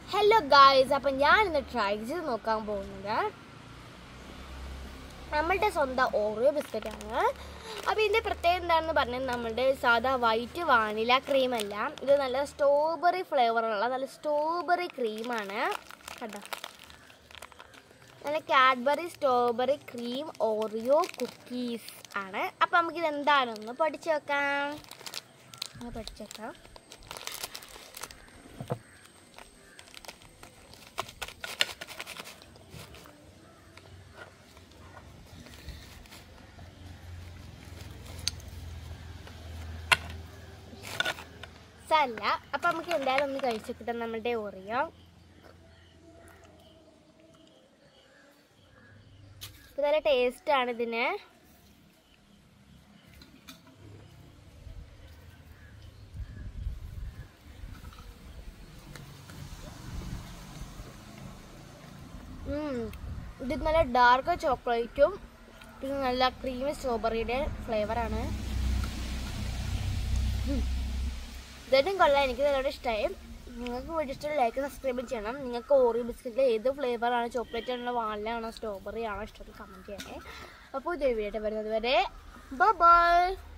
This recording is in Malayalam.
ഹലോ ഗായ്സ് അപ്പം ഞാൻ ഇന്ന് ട്രൈ ചെയ്ത് നോക്കാൻ പോകുന്നത് നമ്മളുടെ സ്വന്തം ഓറിയോ ബിസ്ക്കറ്റ് ആണ് അപ്പോൾ ഇതിൻ്റെ പ്രത്യേകത എന്താണെന്ന് പറഞ്ഞാൽ നമ്മുടെ സാധാ വൈറ്റ് വാനില ക്രീം അല്ല ഇത് നല്ല സ്ട്രോബെറി ഫ്ലേവറുള്ള നല്ല സ്ട്രോബെറി ക്രീമാണ് കണ്ടോ നല്ല Cadbury strawberry cream Oreo cookies ആണ് അപ്പം നമുക്കിത് എന്താണെന്ന് പഠിച്ചു വെക്കാം ഒന്ന് പഠിച്ചു വെക്കാം അല്ല അപ്പം നമുക്ക് എന്തായാലും ഒന്ന് കഴിച്ചു കിട്ടാം നമ്മളുടെ ഓറിയോ ഇത് നല്ല ടേസ്റ്റ് ആണ് ഇതിന് ഉം. ഇത് നല്ല ഡാർക്ക് ചോക്ലേറ്റും പിന്നെ നല്ല ക്രീമി സ്ട്രോബെറിയുടെ ഫ്ലേവറാണ് ഇതും കൊള്ളാം എനിക്ക് നല്ലോണം ഇഷ്ടമായി നിങ്ങൾക്ക് വീഡിയോ ഇഷ്ടം ലൈക്ക് സബ്സ്ക്രൈബ് ചെയ്യണം നിങ്ങൾക്ക് ഓറിയോ ബിസ്ക്കറ്റിൽ ഏത് ഫ്ലേവറാണ് ചോക്ലേറ്റ് ആണോ വാനില ആണോ സ്ട്രോബെറി ആണോ ഇഷ്ടം കമൻറ്റ് ചെയ്യണേ അപ്പോൾ ഇത് വീഡിയോ വരുന്നത് വരെ ബൈ